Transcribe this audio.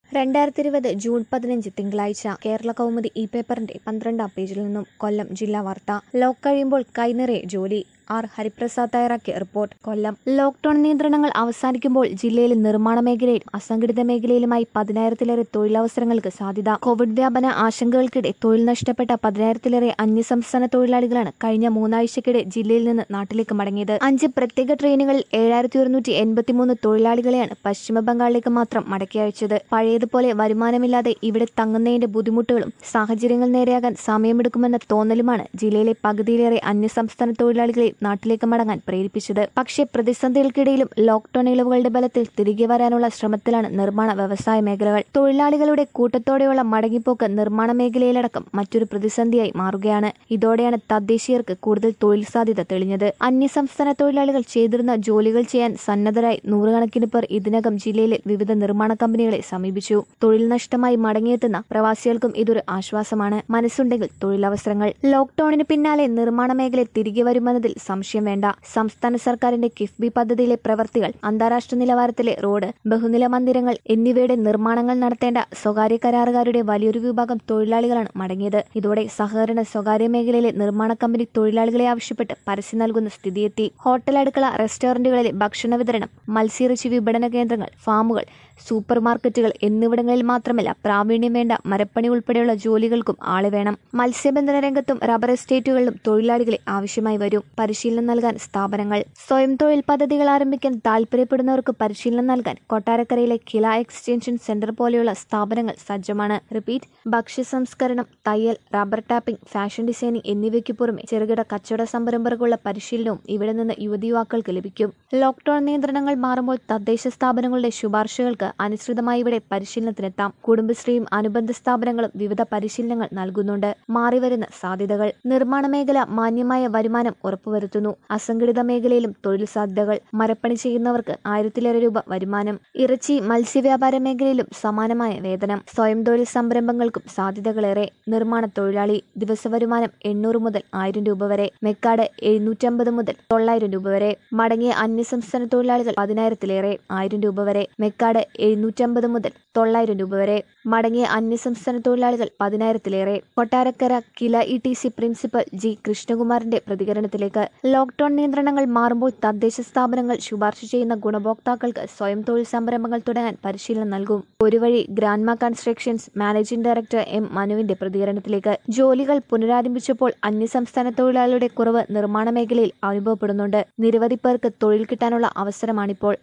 രണ്ടായിരത്തി ഇരുപത് ജൂൺ പതിനഞ്ച് തിങ്കളാഴ്ച കേരള കൗമുദി ഈ പേപ്പറിന്റെ പന്ത്രണ്ടാം പേജിൽ നിന്നും കൊല്ലം ജില്ലാ വാർത്ത ലോക്ക് കഴിയുമ്പോൾ കൈനിറയെ ജോലി ആർ ഹരിപ്രസാദ് തയ്യാറാക്കിയ റിപ്പോർട്ട് കൊല്ലം ലോക്ഡൌൺ നിയന്ത്രണങ്ങൾ അവസാനിക്കുമ്പോൾ ജില്ലയിലെ നിർമ്മാണ മേഖലയിലും അസംഘടിത മേഖലയിലുമായി പതിനായിരത്തിലേറെ തൊഴിലവസരങ്ങൾക്ക് സാധ്യത കോവിഡ് വ്യാപന ആശങ്കകൾക്കിടെ തൊഴിൽ നഷ്ടപ്പെട്ട പതിനായിരത്തിലേറെ അന്യസംസ്ഥാന തൊഴിലാളികളാണ് കഴിഞ്ഞ മൂന്നാഴ്ചക്കിടെ ജില്ലയിൽ നിന്ന് നാട്ടിലേക്ക് മടങ്ങിയത് അഞ്ച് പ്രത്യേക ട്രെയിനുകളിൽ ഏഴായിരത്തി ഒരുന്നൂറ്റി എൺപത്തിമൂന്ന് തൊഴിലാളികളെയാണ് പശ്ചിമ ബംഗാളിലേക്ക് മാത്രം മടക്കി അയച്ചത് പഴയതുപോലെ വരുമാനമില്ലാതെ ഇവിടെ തങ്ങുന്നതിന്റെ ബുദ്ധിമുട്ടുകളും സാഹചര്യങ്ങൾ നേരെയാകാൻ സമയമെടുക്കുമെന്ന തോന്നലുമാണ് ജില്ലയിലെ പകുതിയിലേറെ അന്യസംസ്ഥാന തൊഴിലാളികളെ നാട്ടിലേക്ക് മടങ്ങാൻ പ്രേരിപ്പിച്ചത് പക്ഷേ പ്രതിസന്ധികൾക്കിടയിലും ലോക്ഡൌൺ ഇളവുകളുടെ ബലത്തിൽ തിരികെ വരാനുള്ള ശ്രമത്തിലാണ് നിർമ്മാണ വ്യവസായ മേഖലകൾ തൊഴിലാളികളുടെ കൂട്ടത്തോടെയുള്ള മടങ്ങിപ്പോക്ക് നിർമ്മാണ മേഖലയിലടക്കം മറ്റൊരു പ്രതിസന്ധിയായി മാറുകയാണ് ഇതോടെയാണ് തദ്ദേശീയർക്ക് കൂടുതൽ തൊഴിൽ സാധ്യത തെളിഞ്ഞത് അന്യസംസ്ഥാന തൊഴിലാളികൾ ചെയ്തിരുന്ന ജോലികൾ ചെയ്യാൻ സന്നദ്ധരായി നൂറുകണക്കിന് പേർ ഇതിനകം ജില്ലയിലെ വിവിധ നിർമ്മാണ കമ്പനികളെ സമീപിച്ചു തൊഴിൽ നഷ്ടമായി മടങ്ങിയെത്തുന്ന പ്രവാസികൾക്കും ഇതൊരു ആശ്വാസമാണ് മനസ്സുണ്ടെങ്കിൽ തൊഴിലവസരങ്ങൾ ലോക്ഡൌണിന് പിന്നാലെ നിർമ്മാണ മേഖല തിരികെ വരുമെന്നതിൽ സംശയം വേണ്ട സംസ്ഥാന സർക്കാരിന്റെ കിഫ്ബി പദ്ധതിയിലെ പ്രവർത്തികൾ അന്താരാഷ്ട്ര നിലവാരത്തിലെ റോഡ് ബഹുനില മന്ദിരങ്ങൾ എന്നിവയുടെ നിർമ്മാണങ്ങൾ നടത്തേണ്ട സ്വകാര്യ കരാറുകാരുടെ വലിയൊരു വിഭാഗം തൊഴിലാളികളാണ് മടങ്ങിയത് ഇതോടെ സഹകരണ സ്വകാര്യ മേഖലയിലെ നിർമ്മാണ കമ്പനി തൊഴിലാളികളെ ആവശ്യപ്പെട്ട് പരസ്യം നൽകുന്ന സ്ഥിതിയെത്തി ഹോട്ടൽ അടുക്കള റെസ്റ്റോറന്റുകളിലെ ഭക്ഷണ വിതരണം മത്സ്യയിറച്ചി വിപണന കേന്ദ്രങ്ങൾ ഫാമുകൾ സൂപ്പർ മാർക്കറ്റുകൾ എന്നിവിടങ്ങളിൽ മാത്രമല്ല പ്രാവീണ്യം വേണ്ട മരപ്പണി ഉൾപ്പെടെയുള്ള ജോലികൾക്കും ആളെ വേണം മത്സ്യബന്ധന രംഗത്തും റബ്ബർ എസ്റ്റേറ്റുകളിലും തൊഴിലാളികളെ ആവശ്യമായി വരും പരിശീലനം നൽകാൻ സ്ഥാപനങ്ങൾ സ്വയം തൊഴിൽ പദ്ധതികൾ ആരംഭിക്കാൻ താൽപര്യപ്പെടുന്നവർക്ക് പരിശീലനം നൽകാൻ കൊട്ടാരക്കരയിലെ കില എക്സ്റ്റൻഷൻ സെന്റർ പോലെയുള്ള സ്ഥാപനങ്ങൾ സജ്ജമാണ് റിപ്പീറ്റ് ഭക്ഷ്യ സംസ്കരണം തയ്യൽ റബ്ബർ ടാപ്പിംഗ് ഫാഷൻ ഡിസൈനിങ് എന്നിവയ്ക്ക് പുറമെ ചെറുകിട കച്ചവട സംരംഭകർക്കുള്ള പരിശീലനവും ഇവിടെ നിന്ന് യുവതി യുവാക്കൾക്ക് ലഭിക്കും ലോക്ഡൌൺ നിയന്ത്രണങ്ങൾ മാറുമ്പോൾ തദ്ദേശ സ്ഥാപനങ്ങളുടെ ശുപാർശകൾക്ക് അനുസൃതമായി ഇവിടെ പരിശീലനത്തിനെത്താം കുടുംബശ്രീയും അനുബന്ധ സ്ഥാപനങ്ങളും വിവിധ പരിശീലനങ്ങൾ നൽകുന്നുണ്ട് മാറിവരുന്ന സാധ്യതകൾ നിർമ്മാണ മേഖല മാന്യമായ വരുമാനം ഉറപ്പുവരുത്തുന്നു അസംഘടിത മേഖലയിലും തൊഴിൽ സാധ്യതകൾ മരപ്പണി ചെയ്യുന്നവർക്ക് ആയിരത്തിലേറെ രൂപ വരുമാനം ഇറച്ചി മത്സ്യവ്യാപാര മേഖലയിലും സമാനമായ വേതനം സ്വയം തൊഴിൽ സംരംഭങ്ങൾക്കും സാധ്യതകളേറെ നിർമ്മാണ തൊഴിലാളി ദിവസവരുമാനം എണ്ണൂറ് മുതൽ ആയിരം രൂപ വരെ മെക്കാട് എഴുന്നൂറ്റമ്പത് മുതൽ തൊള്ളായിരം രൂപ വരെ മടങ്ങിയ അന്യസംസ്ഥാന തൊഴിലാളികൾ പതിനായിരത്തിലേറെ ആയിരം രൂപ വരെ മെക്കാട് എഴുന്നൂറ്റമ്പത് മുതൽ തൊള്ളായിരം രൂപ വരെ മടങ്ങിയ അന്യസംസ്ഥാന തൊഴിലാളികൾ പതിനായിരത്തിലേറെ Kottarakkara KILA E T C principal G കൃഷ്ണകുമാറിന്റെ പ്രതികരണത്തിലേക്ക് ലോക്ഡൌൺ നിയന്ത്രണങ്ങൾ മാറുമ്പോൾ തദ്ദേശ സ്ഥാപനങ്ങൾ ശുപാർശ ചെയ്യുന്ന ഗുണഭോക്താക്കൾക്ക് സ്വയം തൊഴിൽ സംരംഭങ്ങൾ തുടങ്ങാൻ പരിശീലനം നൽകും ഒരു വഴി Grandma Constructions managing director M മനുവിന്റെ പ്രതികരണത്തിലേക്ക് ജോലികൾ പുനരാരംഭിച്ചപ്പോൾ അന്യസംസ്ഥാന തൊഴിലാളികളുടെ കുറവ് നിർമ്മാണ മേഖലയിൽ അനുഭവപ്പെടുന്നുണ്ട് നിരവധി പേർക്ക് തൊഴിൽ കിട്ടാനുള്ള അവസരമാണിപ്പോൾ